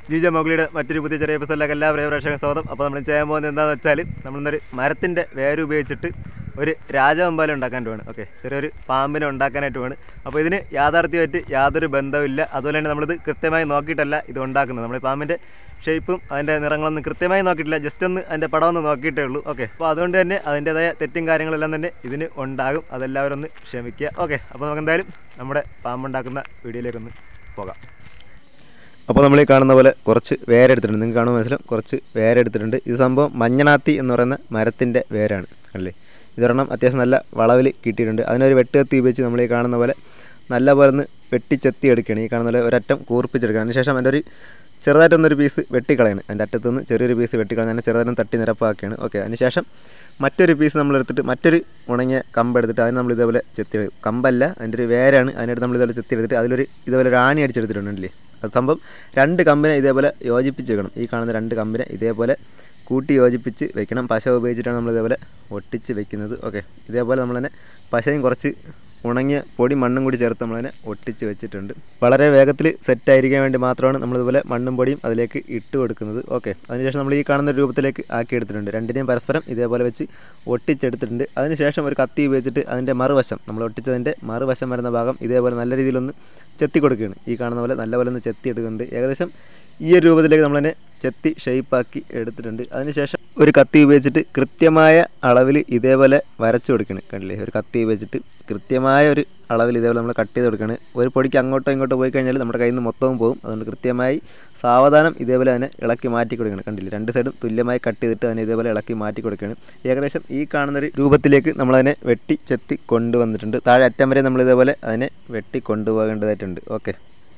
ജിജ മൗഗ്ലിയുടെ മറ്റൊരു പുതിയ ചെറിയ എപ്പിസോഡിലേക്ക് എല്ലാ പ്രിയ പ്രേക്ഷക സ്വാഗതം അപ്പോൾ നമ്മൾ ചെയ്യാൻ പോകുന്നത് എന്താണെന്ന് വെച്ചാൽ നമ്മളിന്നൊരു മരത്തിൻ്റെ വേര് ഉപയോഗിച്ചിട്ട് ഒരു രാജവമ്പാലം ഉണ്ടാക്കാൻ വേണം ഓക്കെ ചെറിയൊരു പാമ്പിനെ ഉണ്ടാക്കാനായിട്ട് വേണം അപ്പോൾ ഇതിന് യാഥാർത്ഥ്യമായിട്ട് യാതൊരു ബന്ധവുമില്ല അതുപോലെ തന്നെ നമ്മളിത് കൃത്യമായി നോക്കിയിട്ടല്ല ഇത് ഉണ്ടാക്കുന്നത് നമ്മൾ ഈ പാമ്പിൻ്റെ ഷേപ്പും അതിൻ്റെ നിറങ്ങളൊന്നും കൃത്യമായി നോക്കിയിട്ടില്ല ജസ്റ്റ് ഒന്ന് അതിൻ്റെ പടം ഒന്ന് നോക്കിയിട്ടേ ഉള്ളൂ ഓക്കെ അപ്പോൾ അതുകൊണ്ട് തന്നെ അതിൻ്റേതായ തെറ്റും കാര്യങ്ങളെല്ലാം തന്നെ ഇതിന് ഉണ്ടാകും അതെല്ലാവരും ഒന്ന് ക്ഷമിക്കുക ഓക്കെ അപ്പോൾ നമുക്ക് എന്തായാലും നമ്മുടെ പാമ്പുണ്ടാക്കുന്ന വീഡിയോയിലേക്കൊന്ന് പോകാം അപ്പോൾ നമ്മൾ ഈ കാണുന്ന പോലെ കുറച്ച് വേരെടുത്തിട്ടുണ്ട് നിങ്ങൾക്ക് കാണുമ്പോൾ മനസ്സിലാവും കുറച്ച് വേരെടുത്തിട്ടുണ്ട് ഇത് സംഭവം മഞ്ഞണാത്തി എന്ന് പറയുന്ന മരത്തിൻ്റെ വേരാണ് അല്ലേ ഇതൊരെണ്ണം അത്യാവശ്യം നല്ല വളവിൽ കിട്ടിയിട്ടുണ്ട് അതിനൊരു വെട്ടുകത്തി ഉപയോഗിച്ച് നമ്മൾ ഈ കാണുന്ന പോലെ നല്ല പോലെ ഒന്ന് വെട്ടിച്ചെത്തി എടുക്കുകയാണ് ഈ കാണുന്ന പോലെ ഒരറ്റം കൂർപ്പിച്ചെടുക്കുകയാണ് അതിനുശേഷം അതിൻ്റെ ഒരു ചെറുതായിട്ടൊന്നൊരു പീസ് വെട്ടിക്കളയാണ് അതിൻ്റെ അറ്റത്തുനിന്ന് ചെറിയൊരു പീസ് വെട്ടിക്കളഞ്ഞ് അതിനെ ചെറുതായിട്ടും തട്ടി നിരപ്പാക്കുകയാണ് ഓക്കെ അതിനുശേഷം മറ്റൊരു പീസ് നമ്മൾ എടുത്തിട്ട് മറ്റൊരു ഉണങ്ങിയ കമ്പ് എടുത്തിട്ട് അതിന് നമ്മൾ ഇതേപോലെ ചെത്തി എടുക്കും കമ്പല്ല അതിൻ്റെ ഒരു വേരാണ് അതിനായിട്ട് നമ്മൾ ഇതേപോലെ ചെത്തി എടുത്തിട്ട് അതിലൊരു ഇതേപോലെ ഒരു ആണി അടിച്ചെടുത്തിട്ടുണ്ടല്ലേ അത് സംഭവം രണ്ട് കമ്പിനെ ഇതേപോലെ യോജിപ്പിച്ച് വെക്കണം ഈ കാണുന്ന രണ്ട് കമ്പിനെ ഇതേപോലെ കൂട്ടി യോജിപ്പിച്ച് വെക്കണം പശ ഉപയോഗിച്ചിട്ടാണ് നമ്മൾ ഇതേപോലെ ഒട്ടിച്ച് വെക്കുന്നത് ഓക്കെ ഇതേപോലെ നമ്മൾ തന്നെ പശയും കുറച്ച് ഉണങ്ങിയ പൊടി മണ്ണും കൂടി ചേർത്ത് നമ്മളതിനെ ഒട്ടിച്ച് വെച്ചിട്ടുണ്ട് വളരെ വേഗത്തിൽ സെറ്റ് ആയിരിക്കാൻ വേണ്ടി മാത്രമാണ് നമ്മളിതുപോലെ മണ്ണും പൊടിയും അതിലേക്ക് ഇട്ട് കൊടുക്കുന്നത് ഓക്കെ അതിനുശേഷം നമ്മൾ ഈ കാണുന്ന രൂപത്തിലേക്ക് ആക്കി എടുത്തിട്ടുണ്ട് രണ്ടിനെയും പരസ്പരം ഇതേപോലെ വെച്ച് ഒട്ടിച്ചെടുത്തിട്ടുണ്ട് അതിനുശേഷം ഒരു കത്തി ഉപയോഗിച്ചിട്ട് അതിൻ്റെ മറുവശം നമ്മൾ ഒട്ടിച്ചതിൻ്റെ മറുവശം വരുന്ന ഭാഗം ഇതേപോലെ നല്ല രീതിയിലൊന്ന് ചെത്തി കൊടുക്കുകയാണ് ഈ കാണുന്ന പോലെ നല്ലപോലെ ഒന്ന് ചെത്തി എടുക്കുന്നുണ്ട് ഏകദേശം ഈ ഒരു രൂപത്തിലേക്ക് നമ്മളതിനെ ചെത്തി ഷേപ്പാക്കി എടുത്തിട്ടുണ്ട് അതിനുശേഷം ഒരു കത്തി ഉപയോഗിച്ചിട്ട് കൃത്യമായ അളവിൽ ഇതേപോലെ വരച്ചു കൊടുക്കണം കണ്ടില്ലേ ഒരു കത്തി ഉപയോഗിച്ചിട്ട് കൃത്യമായ ഒരു അളവിൽ ഇതേപോലെ നമ്മൾ കട്ട് ചെയ്ത് കൊടുക്കുകയാണ് ഒരു പൊടിക്ക് അങ്ങോട്ടോ ഇങ്ങോട്ടോ പോയി കഴിഞ്ഞാൽ നമ്മുടെ കയ്യിൽ നിന്ന് മൊത്തവും പോകും അതുകൊണ്ട് കൃത്യമായി സാവധാനം ഇതേപോലെ അതിനെ ഇളക്കി മാറ്റി കൊടുക്കണം കണ്ടില്ലേ രണ്ട് സൈഡും തുല്യമായി കട്ട് ചെയ്തിട്ട് അതിനെ ഇതേപോലെ ഇളക്കി മാറ്റി കൊടുക്കുകയാണ് ഏകദേശം ഈ കാണുന്നൊരു രൂപത്തിലേക്ക് നമ്മളതിനെ വെട്ടി ചെത്തി കൊണ്ടുവന്നിട്ടുണ്ട് താഴെ അറ്റം വരെ നമ്മൾ ഇതേപോലെ അതിനെ വെട്ടി കൊണ്ടുപോകേണ്ടതായിട്ടുണ്ട് ഓക്കെ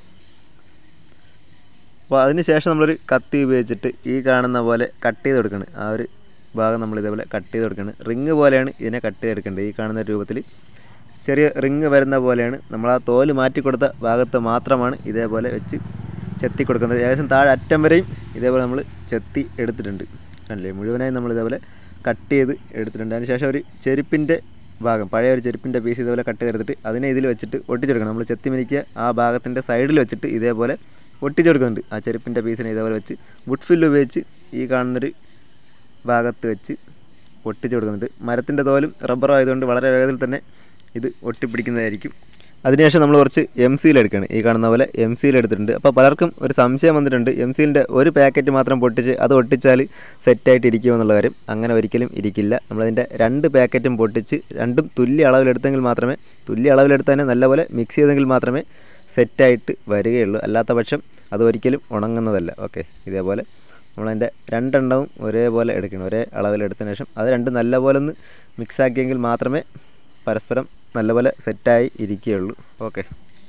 അപ്പോൾ അതിന് ശേഷം നമ്മളൊരു കത്തി ഉപയോഗിച്ചിട്ട് ഈ കാണുന്ന പോലെ കട്ട് ചെയ്ത് കൊടുക്കണം ആ ഒരു ഭാഗം നമ്മൾ ഇതേപോലെ കട്ട് ചെയ്ത് കൊടുക്കണം റിങ് പോലെയാണ് ഇതിനെ കട്ട് ചെയ്തെടുക്കേണ്ടത് ഈ കാണുന്ന രൂപത്തിൽ ചെറിയ റിങ് വരുന്ന പോലെയാണ് നമ്മൾ ആ തോല് മാറ്റി കൊടുത്ത ഭാഗത്ത് മാത്രമാണ് ഇതേപോലെ വെച്ച് ചെത്തി കൊടുക്കുന്നത് ഏകദേശം താഴെ അറ്റം വരെയും ഇതേപോലെ നമ്മൾ ചെത്തി എടുത്തിട്ടുണ്ട് കണ്ടില്ലേ മുഴുവനായി നമ്മൾ ഇതേപോലെ കട്ട് ചെയ്ത് എടുത്തിട്ടുണ്ട് അതിനുശേഷം ഒരു ചെരുപ്പിൻ്റെ ഭാഗം പഴയ ഒരു ചെരുപ്പിൻ്റെ പീസ് ഇതേപോലെ കട്ട് ചെയ്തെടുത്തിട്ട് അതിനെ ഇതിൽ വെച്ചിട്ട് ഒട്ടിച്ചെടുക്കണം നമ്മൾ ചെത്തി മിനിക്കുക ആ ഭാഗത്തിൻ്റെ സൈഡിൽ വെച്ചിട്ട് ഇതേപോലെ ഒട്ടിച്ചെടുക്കുന്നുണ്ട് ആ ചെരുപ്പിൻ്റെ പീസിനെ ഇതേപോലെ വെച്ച് വുഡ് ഫില്ല് ഉപയോഗിച്ച് ഈ കാണുന്നൊരു ഭാഗത്ത് വെച്ച് ഒട്ടിച്ചു കൊടുക്കുന്നുണ്ട് മരത്തിൻ്റെ തോലും റബ്ബറും ആയതുകൊണ്ട് വളരെ വേഗത്തിൽ തന്നെ ഇത് ഒട്ടിപ്പിടിക്കുന്നതായിരിക്കും അതിനുശേഷം നമ്മൾ കുറച്ച് എം സിയിൽ എടുക്കുകയാണ് ഈ കാണുന്ന പോലെ എം സിയിൽ എടുത്തിട്ടുണ്ട് അപ്പോൾ പലർക്കും ഒരു സംശയം വന്നിട്ടുണ്ട് എം സിയിലിൻ്റെ ഒരു പാക്കറ്റ് മാത്രം പൊട്ടിച്ച് അത് ഒട്ടിച്ചാൽ സെറ്റായിട്ട് ഇരിക്കുമെന്നുള്ള കാര്യം അങ്ങനെ ഒരിക്കലും ഇരിക്കില്ല നമ്മളതിൻ്റെ രണ്ട് പാക്കറ്റും പൊട്ടിച്ച് രണ്ടും തുല്യ അളവിലെടുത്തെങ്കിൽ മാത്രമേ തുല്യ അളവിലെടുത്ത് തന്നെ നല്ലപോലെ മിക്സ് ചെയ്തെങ്കിൽ മാത്രമേ സെറ്റായിട്ട് വരികയുള്ളൂ അല്ലാത്ത പക്ഷം അത് ഒരിക്കലും ഉണങ്ങുന്നതല്ല ഓക്കെ ഇതേപോലെ നമ്മളതിൻ്റെ രണ്ടെണ്ണവും ഒരേപോലെ എടുക്കണം ഒരേ അളവിലെടുത്തതിന് ശേഷം അത് രണ്ടും നല്ലപോലെ ഒന്ന് മിക്സ് ആക്കിയെങ്കിൽ മാത്രമേ പരസ്പരം നല്ലപോലെ സെറ്റായി ഇരിക്കുകയുള്ളൂ ഓക്കെ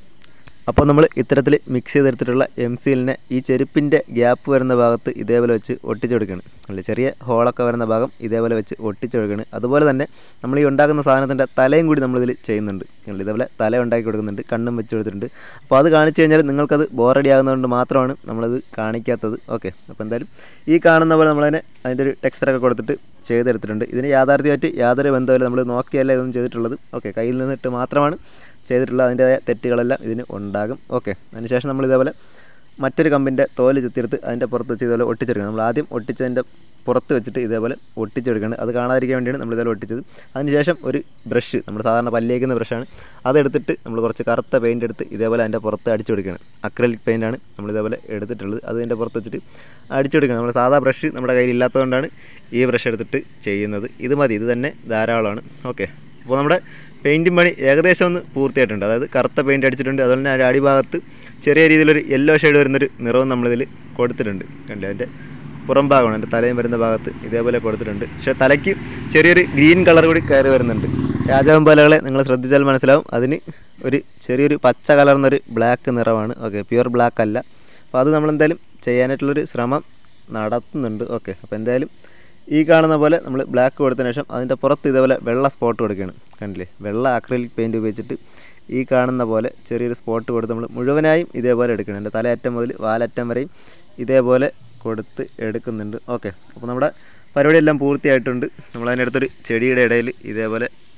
അപ്പോൾ നമ്മൾ ഇത്തരത്തിൽ മിക്സ് ചെയ്തെടുത്തിട്ടുള്ള എം സീലിനെ ഈ ചെരുപ്പിൻ്റെ ഗ്യാപ്പ് വരുന്ന ഭാഗത്ത് ഇതേപോലെ വെച്ച് ഒട്ടിച്ചു കൊടുക്കണം അല്ലെ ചെറിയ ഹോളൊക്കെ വരുന്ന ഭാഗം ഇതേപോലെ വെച്ച് ഒട്ടിച്ചു കൊടുക്കണം അതുപോലെ തന്നെ നമ്മൾ ഈ ഉണ്ടാക്കുന്ന സാധനത്തിൻ്റെ തലയും കൂടി നമ്മളിതിൽ ചെയ്യുന്നുണ്ട് അല്ലേ ഇതേപോലെ തല ഉണ്ടാക്കി കൊടുക്കുന്നുണ്ട് കണ്ണും വെച്ച് കൊടുത്തിട്ടുണ്ട് അപ്പോൾ അത് കാണിച്ചു കഴിഞ്ഞാൽ നിങ്ങൾക്കത് ബോറടി ആകുന്നതുകൊണ്ട് മാത്രമാണ് നമ്മളത് കാണിക്കാത്തത് ഓക്കെ അപ്പോൾ എന്തായാലും ഈ കാണുന്ന പോലെ നമ്മളതിനെ അതിൻ്റെ ഒരു ടെക്സ്ചറൊക്കെ കൊടുത്തിട്ട് ചെയ്തെടുത്തിട്ടുണ്ട് ഇതിന് യാഥാർത്ഥ്യമായിട്ട് യാതൊരു ബന്ധമില്ല നമ്മൾ നോക്കിയല്ല ഇതൊന്നും ചെയ്തിട്ടുള്ളത് ഓക്കെ കയ്യിൽ നിന്നിട്ട് മാത്രമാണ് ചെയ്തിട്ടുള്ള അതിൻ്റെതായ തെറ്റുകളെല്ലാം ഇതിന് ഉണ്ടാകും ഓക്കെ അതിനുശേഷം നമ്മൾ ഇതേപോലെ മറ്റൊരു കമ്പിൻ്റെ തോല് ചെത്തിയെടുത്ത് അതിൻ്റെ പുറത്ത് വെച്ച് ഇതേപോലെ ഒട്ടിച്ചെടുക്കണം നമ്മൾ ആദ്യം ഒട്ടിച്ചതിൻ്റെ പുറത്ത് വെച്ചിട്ട് ഇതേപോലെ ഒട്ടിച്ചെടുക്കണം അത് കാണാതിരിക്കാൻ വേണ്ടിയാണ് നമ്മൾ ഇതേപോലെ ഒട്ടിച്ചത് അതിനുശേഷം ഒരു ബ്രഷ് നമ്മൾ സാധാരണ പല്ലേക്കുന്ന ബ്രഷാണ് അതെടുത്തിട്ട് നമ്മൾ കുറച്ച് കറുത്ത പെയിൻ്റ് എടുത്ത് ഇതേപോലെ അതിൻ്റെ പുറത്ത് അടിച്ചു കൊടുക്കണം അക്രലിക് പെയിൻ്റാണ് നമ്മൾ ഇതേപോലെ എടുത്തിട്ടുള്ളത് അത് അതിൻ്റെ പുറത്ത് വെച്ചിട്ട് അടിച്ചു കൊടുക്കണം നമ്മൾ സാധാ ബ്രഷ് നമ്മുടെ കയ്യിൽ ഇല്ലാത്തതുകൊണ്ടാണ് ഈ ബ്രഷ് എടുത്തിട്ട് ചെയ്യുന്നത് ഇത് മതി ഇത് തന്നെ ധാരാളമാണ് ഓക്കെ അപ്പോൾ നമ്മുടെ പെയിൻറ്റും പണി ഏകദേശം ഒന്ന് പൂർത്തിയായിട്ടുണ്ട് അതായത് കറുത്ത പെയിൻറ്റ് അടിച്ചിട്ടുണ്ട് അതുപോലെ തന്നെ അതിൻ്റെ അടിഭാഗത്ത് ചെറിയ രീതിയിലൊരു യെല്ലോ ഷെയ്ഡ് വരുന്നൊരു നിറവും നമ്മളിതിൽ കൊടുത്തിട്ടുണ്ട് കണ്ടില്ലേ അതിൻ്റെ പുറം ഭാഗമാണ് എൻ്റെ തലയും വരുന്ന ഭാഗത്ത് ഇതേപോലെ കൊടുത്തിട്ടുണ്ട് പക്ഷേ തലയ്ക്ക് ചെറിയൊരു ഗ്രീൻ കളർ കൂടി കയറി വരുന്നുണ്ട് രാജവമ്പാലകളെ നിങ്ങൾ ശ്രദ്ധിച്ചാൽ മനസ്സിലാവും അതിന് ഒരു ചെറിയൊരു പച്ച കലർന്നൊരു ബ്ലാക്ക് നിറമാണ് ഓക്കെ പ്യുവർ ബ്ലാക്ക് അല്ല അപ്പോൾ അത് നമ്മളെന്തായാലും ചെയ്യാനായിട്ടുള്ളൊരു ശ്രമം നടത്തുന്നുണ്ട് ഓക്കെ അപ്പോൾ എന്തായാലും ഈ കാണുന്ന പോലെ നമ്മൾ ബ്ലാക്ക് കൊടുത്തതിന് ശേഷം അതിൻ്റെ പുറത്ത് ഇതേപോലെ വെള്ള സ്പോട്ട് കൊടുക്കുകയാണ് കണ്ടില്ലേ വെള്ള അക്രലിക് പെയിൻറ്റ് ഉപയോഗിച്ചിട്ട് ഈ കാണുന്ന പോലെ ചെറിയൊരു സ്പോട്ട് കൊടുത്ത് നമ്മൾ മുഴുവനായും ഇതേപോലെ എടുക്കണം എൻ്റെ തലയറ്റം മുതൽ വാലറ്റം വരെയും ഇതേപോലെ കൊടുത്ത് എടുക്കുന്നുണ്ട് ഓക്കെ അപ്പോൾ നമ്മുടെ പരിപാടിയെല്ലാം പൂർത്തിയായിട്ടുണ്ട് നമ്മൾ അതിൻ്റെ അടുത്തൊരു ചെടിയുടെ ഇടയിൽ ഇതേപോലെ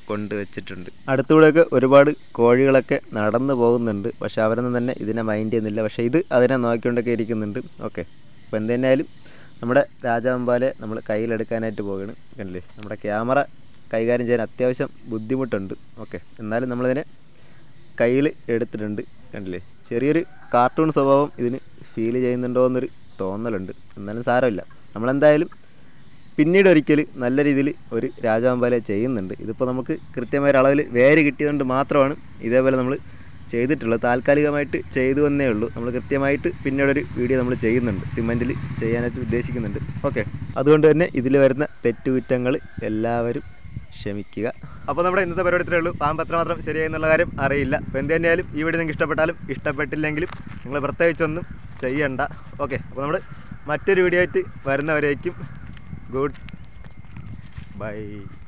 കൊണ്ടുവച്ചിട്ടുണ്ട് അടുത്തൂടെയൊക്കെ ഒരുപാട് കോഴികളൊക്കെ നടന്നു പോകുന്നുണ്ട് പക്ഷെ അവരൊന്നും തന്നെ ഇതിനെ മൈൻഡ് ചെയ്യുന്നില്ല പക്ഷേ ഇത് അതിനെ നോക്കിക്കൊണ്ടൊക്കെ ഇരിക്കുന്നുണ്ട് ഓക്കെ അപ്പോൾ എന്ത് തന്നെയായാലും നമ്മുടെ രാജാവമ്പാലെ നമ്മൾ കയ്യിലെടുക്കാനായിട്ട് പോവുകയാണ് കണ്ടില്ലേ നമ്മുടെ ക്യാമറ കൈകാര്യം ചെയ്യാൻ അത്യാവശ്യം ബുദ്ധിമുട്ടുണ്ട് ഓക്കെ എന്നാലും നമ്മളിതിനെ കയ്യിൽ എടുത്തിട്ടുണ്ട് കണ്ടില്ലേ ചെറിയൊരു കാർട്ടൂൺ സ്വഭാവം ഇതിന് ഫീൽ ചെയ്യുന്നുണ്ടോ എന്നൊരു തോന്നലുണ്ട് എന്നാലും സാരമില്ല നമ്മളെന്തായാലും പിന്നീട് ഒരിക്കൽ നല്ല രീതിയിൽ ഒരു രാജാവമ്പാല ചെയ്യുന്നുണ്ട് ഇതിപ്പോൾ നമുക്ക് കൃത്യമായ ഒരു അളവിൽ വേര് കിട്ടിയതുകൊണ്ട് മാത്രമാണ് ഇതേപോലെ നമ്മൾ ചെയ്തിട്ടുള്ളത് താൽക്കാലികമായിട്ട് ചെയ്തു വന്നേ ഉള്ളൂ നമ്മൾ കൃത്യമായിട്ട് പിന്നീടൊരു വീഡിയോ നമ്മൾ ചെയ്യുന്നുണ്ട് സിമൻറ്റിൽ ചെയ്യാനായിട്ട് ഉദ്ദേശിക്കുന്നുണ്ട് ഓക്കെ അതുകൊണ്ട് തന്നെ ഇതിൽ വരുന്ന തെറ്റുകുറ്റങ്ങൾ എല്ലാവരും ക്ഷമിക്കുക അപ്പോൾ നമ്മുടെ ഇന്നത്തെ പരിപാടി ഇത്രയേ ഉള്ളൂ പാമ്പ് എത്രമാത്രം ശരിയായി എന്നുള്ള കാര്യം അറിയില്ല അപ്പോൾ എന്ത് തന്നെയായാലും ഈ വീഡിയോ നിങ്ങൾക്ക് ഇഷ്ടപ്പെട്ടാലും ഇഷ്ടപ്പെട്ടില്ലെങ്കിലും നിങ്ങൾ പ്രത്യേകിച്ചൊന്നും ചെയ്യണ്ട ഓക്കെ അപ്പോൾ നമ്മൾ മറ്റൊരു വീഡിയോ ആയിട്ട് വരുന്നവരേക്കും ഗുഡ് ബൈ